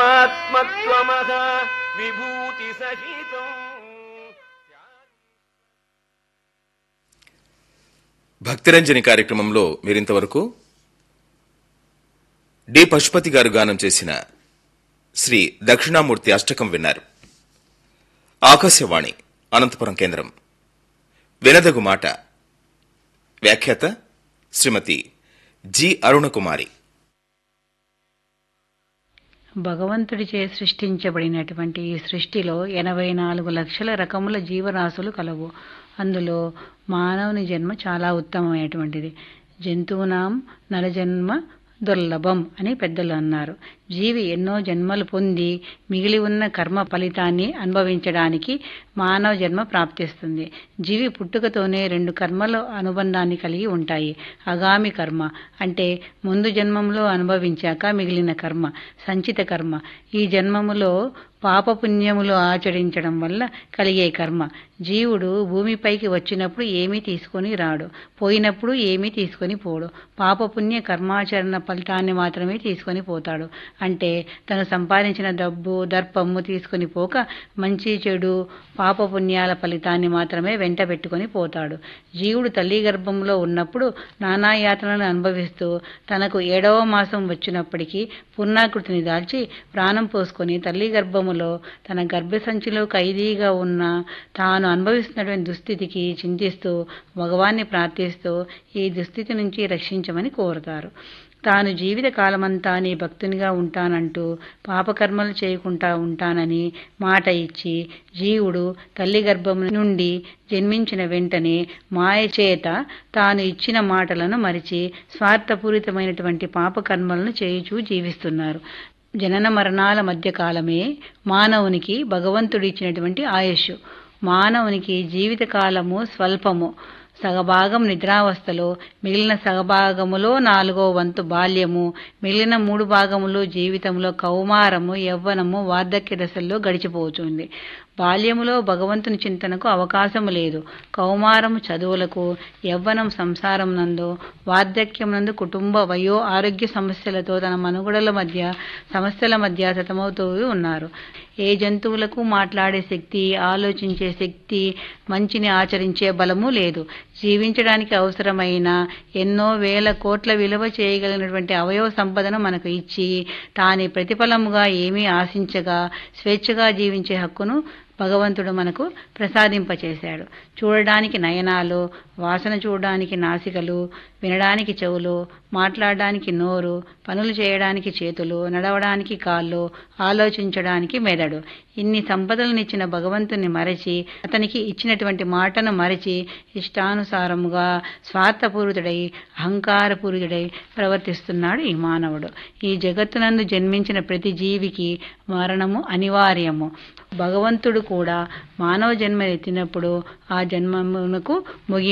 జీవాత్మత్వమహ విభూతి సహితం భక్తిరంజని కార్యక్రమంలో మీరింతవరకు డి పశుపతి గారు గానం చేసిన శ్రీ దక్షిణామూర్తి అష్టకం విన్నారు ఆకాశవాణి అనంతపురం కేంద్రం వినదగు మాట వ్యాఖ్యాత శ్రీమతి జి అరుణకుమారి భగవంతుడిచే సృష్టించబడినటువంటి ఈ సృష్టిలో ఎనభై నాలుగు లక్షల రకముల జీవరాశులు కలవు అందులో మానవుని జన్మ చాలా ఉత్తమమైనటువంటిది జంతువునాం నరజన్మ దుర్లభం అని పెద్దలు అన్నారు జీవి ఎన్నో జన్మలు పొంది మిగిలి ఉన్న కర్మ ఫలితాన్ని అనుభవించడానికి మానవ జన్మ ప్రాప్తిస్తుంది జీవి పుట్టుకతోనే రెండు కర్మల అనుబంధాన్ని కలిగి ఉంటాయి అగామి కర్మ అంటే ముందు జన్మంలో అనుభవించాక మిగిలిన కర్మ సంచిత కర్మ ఈ జన్మములో పాపపుణ్యములు ఆచరించడం వల్ల కలిగే కర్మ జీవుడు భూమిపైకి వచ్చినప్పుడు ఏమీ తీసుకొని రాడు పోయినప్పుడు ఏమీ తీసుకొని పోడు పాపపుణ్య కర్మాచరణ ఫలితాన్ని మాత్రమే తీసుకొని పోతాడు అంటే తను సంపాదించిన డబ్బు దర్పము తీసుకొని పోక మంచి చెడు పాపపుణ్యాల ఫలితాన్ని మాత్రమే వెంట పెట్టుకొని పోతాడు జీవుడు తల్లి గర్భంలో ఉన్నప్పుడు నానాయాతనలను అనుభవిస్తూ తనకు ఏడవ మాసం వచ్చినప్పటికీ పూర్ణాకృతిని దాల్చి ప్రాణం పోసుకొని తల్లి గర్భములో తన గర్భసంచిలో ఖైదీగా ఉన్న తాను అనుభవిస్తున్నటువంటి దుస్థితికి చింతిస్తూ భగవాన్ని ప్రార్థిస్తూ ఈ దుస్థితి నుంచి రక్షించమని కోరుతారు తాను జీవిత కాలమంతా నీ భక్తునిగా ఉంటానంటూ పాపకర్మలు చేయకుండా ఉంటానని మాట ఇచ్చి జీవుడు తల్లి గర్భం నుండి జన్మించిన వెంటనే మాయ చేత తాను ఇచ్చిన మాటలను మరిచి స్వార్థపూరితమైనటువంటి పాపకర్మలను చేయుచూ జీవిస్తున్నారు జనన మరణాల మధ్య కాలమే మానవునికి భగవంతుడిచ్చినటువంటి ఆయుష్ మానవునికి జీవితకాలము స్వల్పము సగభాగం నిద్రావస్థలో మిగిలిన సగభాగములో నాలుగో వంతు బాల్యము మిగిలిన మూడు భాగములు జీవితంలో కౌమారము యవ్వనము వార్ధక్య దశల్లో గడిచిపోతుంది బాల్యములో భగవంతుని చింతనకు అవకాశము లేదు కౌమారము చదువులకు యవ్వనం సంసారం నందు వార్ధక్యం నందు కుటుంబ వయో ఆరోగ్య సమస్యలతో తన మనుగడల మధ్య సమస్యల మధ్య సతమవుతూ ఉన్నారు ఏ జంతువులకు మాట్లాడే శక్తి ఆలోచించే శక్తి మంచిని ఆచరించే బలము లేదు జీవించడానికి అవసరమైన ఎన్నో వేల కోట్ల విలువ చేయగలిగినటువంటి అవయవ సంపదను మనకు ఇచ్చి తాని ప్రతిఫలముగా ఏమీ ఆశించగా స్వేచ్ఛగా జీవించే హక్కును భగవంతుడు మనకు ప్రసాదింపచేశాడు చూడడానికి నయనాలు వాసన చూడడానికి నాసికలు వినడానికి చెవులు మాట్లాడడానికి నోరు పనులు చేయడానికి చేతులు నడవడానికి కాళ్ళు ఆలోచించడానికి మెదడు ఇన్ని సంపదలనిచ్చిన భగవంతుని మరచి అతనికి ఇచ్చినటువంటి మాటను మరచి ఇష్టానుసారముగా స్వార్థపూరితుడై అహంకారపూరితుడై ప్రవర్తిస్తున్నాడు ఈ మానవుడు ఈ జగత్తునందు జన్మించిన ప్రతి జీవికి మరణము అనివార్యము భగవంతుడు కూడా మానవ జన్మ ఎత్తినప్పుడు ఆ జన్మమునకు ముగి